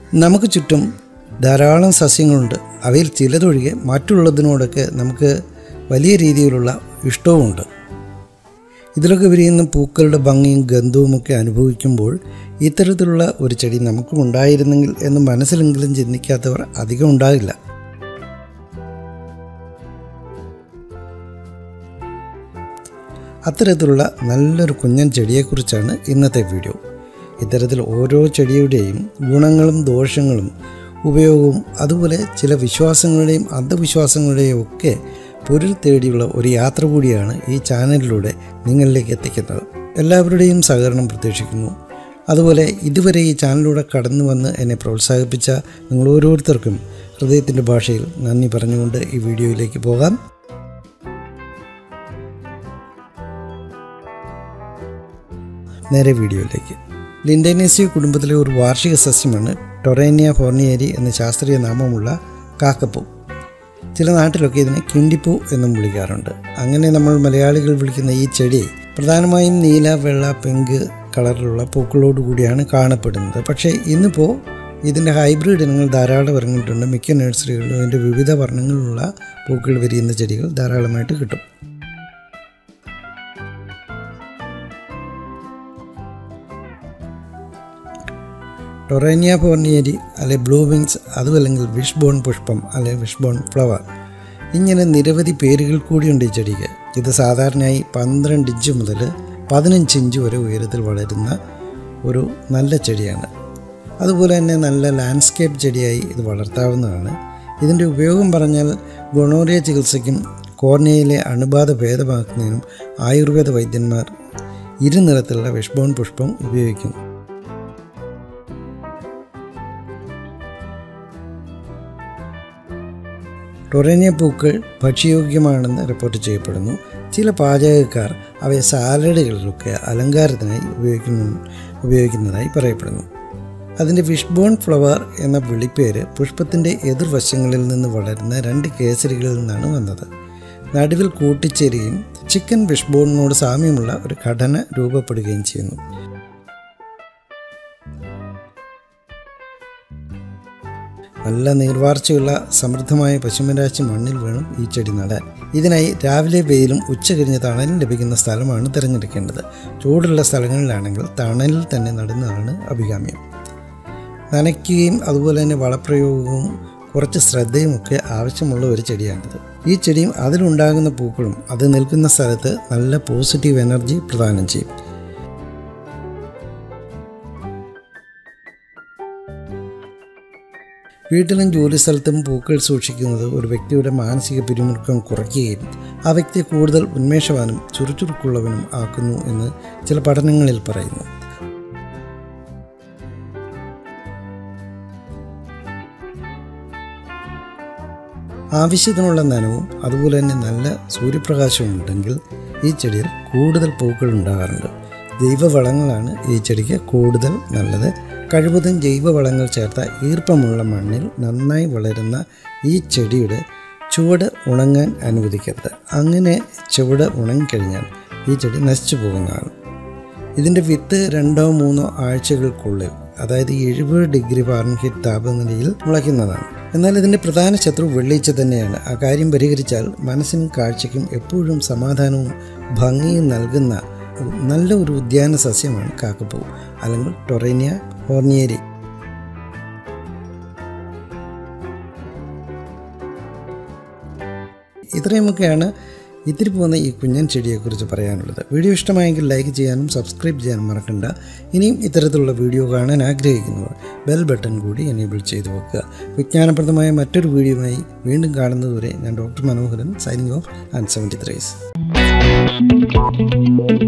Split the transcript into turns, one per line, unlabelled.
നമുക്ക് ചുറ്റും ധാരാളം സസ്യങ്ങളുണ്ട് അവയിൽ ചിലതൊഴികെ മറ്റുള്ളതിനോടൊക്കെ നമുക്ക് വലിയ രീതിയിലുള്ള ഇഷ്ടവുമുണ്ട് ഇതിലൊക്കെ വിരിയുന്ന പൂക്കളുടെ ഭംഗിയും ഗന്ധവുമൊക്കെ അനുഭവിക്കുമ്പോൾ ഇത്തരത്തിലുള്ള ഒരു ചെടി നമുക്കും ഉണ്ടായിരുന്നെങ്കിൽ എന്ന് മനസ്സിലെങ്കിലും ചിന്തിക്കാത്തവർ അധികം ഉണ്ടാകില്ല അത്തരത്തിലുള്ള നല്ലൊരു കുഞ്ഞൻ ചെടിയെക്കുറിച്ചാണ് ഇന്നത്തെ വീഡിയോ ഇത്തരത്തിൽ ഓരോ ചെടിയുടെയും ഗുണങ്ങളും ദോഷങ്ങളും ഉപയോഗവും അതുപോലെ ചില വിശ്വാസങ്ങളുടെയും അന്ധവിശ്വാസങ്ങളുടെയും ഒക്കെ പൊരുൾ തേടിയുള്ള ഒരു യാത്ര കൂടിയാണ് ഈ ചാനലിലൂടെ നിങ്ങളിലേക്ക് എത്തിക്കുന്നത് എല്ലാവരുടെയും സഹകരണം പ്രതീക്ഷിക്കുന്നു അതുപോലെ ഇതുവരെ ഈ ചാനലിലൂടെ കടന്നു വന്ന് എന്നെ പ്രോത്സാഹിപ്പിച്ച നിങ്ങൾ ഓരോരുത്തർക്കും ഹൃദയത്തിൻ്റെ ഭാഷയിൽ നന്ദി പറഞ്ഞുകൊണ്ട് ഈ വീഡിയോയിലേക്ക് പോകാം നേരെ വീഡിയോയിലേക്ക് ലിൻഡനേസിയ കുടുംബത്തിലെ ഒരു വാർഷിക സസ്യമാണ് ടൊറേനിയ ഫോർണിയേരി എന്ന ശാസ്ത്രീയ നാമമുള്ള കാക്കപ്പൂ ചില നാട്ടിലൊക്കെ ഇതിനെ കിണ്ടിപ്പൂ എന്നും വിളിക്കാറുണ്ട് അങ്ങനെ നമ്മൾ മലയാളികൾ വിളിക്കുന്ന ഈ ചെടി പ്രധാനമായും നീല വെള്ള പിങ്ക് കളറിലുള്ള പൂക്കളോട് കൂടിയാണ് കാണപ്പെടുന്നത് പക്ഷേ ഇന്നിപ്പോൾ ഇതിൻ്റെ ഹൈബ്രിഡ് ഇനങ്ങൾ ധാരാളം ഇറങ്ങിയിട്ടുണ്ട് മിക്ക നഴ്സറികളിലും ഇതിൻ്റെ വിവിധ വർണ്ണങ്ങളിലുള്ള പൂക്കൾ വിരിയുന്ന ചെടികൾ ധാരാളമായിട്ട് കിട്ടും ടൊറേനിയ ഫോർണിയേരി അല്ലെ ബ്ലൂ വിങ്സ് അതുമല്ലെങ്കിൽ വിഷ് ബോൺ പുഷ്പം അല്ലെ വിഷ് ബോൺ ഫ്ലവർ ഇങ്ങനെ നിരവധി പേരുകൾ കൂടിയുണ്ട് ഈ ചെടിക്ക് ഇത് സാധാരണയായി പന്ത്രണ്ട് ഇഞ്ച് മുതൽ പതിനഞ്ച് ഇഞ്ച് വരെ ഉയരത്തിൽ വളരുന്ന ഒരു നല്ല ചെടിയാണ് അതുപോലെ തന്നെ നല്ല ലാൻഡ്സ്കേപ്പ് ചെടിയായി ഇത് വളർത്താവുന്നതാണ് ഇതിൻ്റെ ഉപയോഗം പറഞ്ഞാൽ ഗൊണോറിയ ചികിത്സയ്ക്കും കോർണിയയിലെ അണുബാധ ഭേദമാക്കുന്നതിനും ആയുർവേദ വൈദ്യന്മാർ ഇരുനിറത്തിലുള്ള വിഷ്ബോൺ പുഷ്പം ഉപയോഗിക്കുന്നു ടൊറേനിയ പൂക്കൾ ഭക്ഷ്യയോഗ്യമാണെന്ന് റിപ്പോർട്ട് ചെയ്യപ്പെടുന്നു ചില പാചകക്കാർ അവയെ സാലഡുകളിലൊക്കെ അലങ്കാരത്തിനായി ഉപയോഗിക്കുന്നു ഉപയോഗിക്കുന്നതായി പറയപ്പെടുന്നു അതിൻ്റെ വിഷ്ബോൺ ഫ്ലവർ എന്ന വിളിപ്പേര് പുഷ്പത്തിൻ്റെ എതിർവശങ്ങളിൽ നിന്ന് വളരുന്ന രണ്ട് കേസരികളിൽ നിന്നാണ് വന്നത് നടുവിൽ കൂട്ടിച്ചേരുകയും ചിക്കൻ വിഷ്ബോണിനോട് സാമ്യമുള്ള ഒരു ഘടന രൂപപ്പെടുകയും ചെയ്യുന്നു നല്ല നീർവാർച്ചയുള്ള സമൃദ്ധമായ പശുമരാശി മണ്ണിൽ വേണം ഈ ചെടി നടാൻ ഇതിനായി രാവിലെ വെയിലും ഉച്ച കഴിഞ്ഞ് തണലും ലഭിക്കുന്ന സ്ഥലമാണ് തിരഞ്ഞെടുക്കേണ്ടത് ചൂടുള്ള സ്ഥലങ്ങളിലാണെങ്കിൽ തണലിൽ തന്നെ നടുന്നതാണ് അഭികാമ്യം നനയ്ക്കുകയും അതുപോലെ തന്നെ വളപ്രയോഗവും കുറച്ച് ശ്രദ്ധയും ഒക്കെ ആവശ്യമുള്ള ഒരു ചെടിയാണിത് ഈ ചെടിയും അതിലുണ്ടാകുന്ന പൂക്കളും അത് നിൽക്കുന്ന സ്ഥലത്ത് നല്ല പോസിറ്റീവ് എനർജി പ്രദാനം ചെയ്യും വീട്ടിലും ജോലിസ്ഥലത്തും പൂക്കൾ സൂക്ഷിക്കുന്നത് ഒരു വ്യക്തിയുടെ മാനസിക പിരിമുറുക്കം കുറയ്ക്കുകയും ആ വ്യക്തിയെ കൂടുതൽ ഉന്മേഷവാനും ചുറുചുറുക്കുള്ളവനും ആക്കുന്നു എന്ന് ചില പഠനങ്ങളിൽ പറയുന്നു ആവശ്യത്തിനുള്ള നനവും അതുപോലെ തന്നെ നല്ല സൂര്യപ്രകാശവും ഉണ്ടെങ്കിൽ ഈ ചെടിയിൽ കൂടുതൽ പൂക്കൾ ഉണ്ടാകാറുണ്ട് ജൈവവളങ്ങളാണ് ഈ ചെടിക്ക് കൂടുതൽ നല്ലത് കഴിവതും ജൈവവളങ്ങൾ ചേർത്ത ഈർപ്പമുള്ള മണ്ണിൽ നന്നായി വളരുന്ന ഈ ചെടിയുടെ ചുവട് ഉണങ്ങാൻ അനുവദിക്കരുത് അങ്ങനെ ചുവട് ഉണങ്ങിക്കഴിഞ്ഞാൽ ഈ ചെടി നശിച്ചു പോകുന്നതാണ് ഇതിൻ്റെ വിത്ത് രണ്ടോ മൂന്നോ ആഴ്ചകൾക്കുള്ളിൽ അതായത് എഴുപത് ഡിഗ്രി ഫാരൻഹീറ്റ് താപനിലയിൽ മുളയ്ക്കുന്നതാണ് എന്നാൽ ഇതിൻ്റെ പ്രധാന ശത്രു വെള്ളീച്ച തന്നെയാണ് ആ കാര്യം പരിഹരിച്ചാൽ മനസ്സിനും കാഴ്ചയ്ക്കും എപ്പോഴും സമാധാനവും ഭംഗിയും നൽകുന്ന നല്ല ഒരു ഉദ്യാന സസ്യമാണ് കാക്കപ്പൂ അല്ലെങ്കിൽ ടൊറേനിയ ഹോർണിയേരി ഇത്രയുമൊക്കെയാണ് ഇത്തിരി പോകുന്ന ഈ കുഞ്ഞൻ ചെടിയെക്കുറിച്ച് പറയാനുള്ളത് വീഡിയോ ഇഷ്ടമായെങ്കിൽ ലൈക്ക് ചെയ്യാനും സബ്സ്ക്രൈബ് ചെയ്യാനും മറക്കണ്ട ഇനിയും ഇത്തരത്തിലുള്ള വീഡിയോ കാണാൻ ആഗ്രഹിക്കുന്നവർ ബെൽ ബട്ടൺ കൂടി എനേബിൾ ചെയ്തു വെക്കുക വിജ്ഞാനപ്രദമായ മറ്റൊരു വീഡിയോയുമായി വീണ്ടും കാണുന്നതുവരെ ഞാൻ doctor Manoharan signing off and seventy threes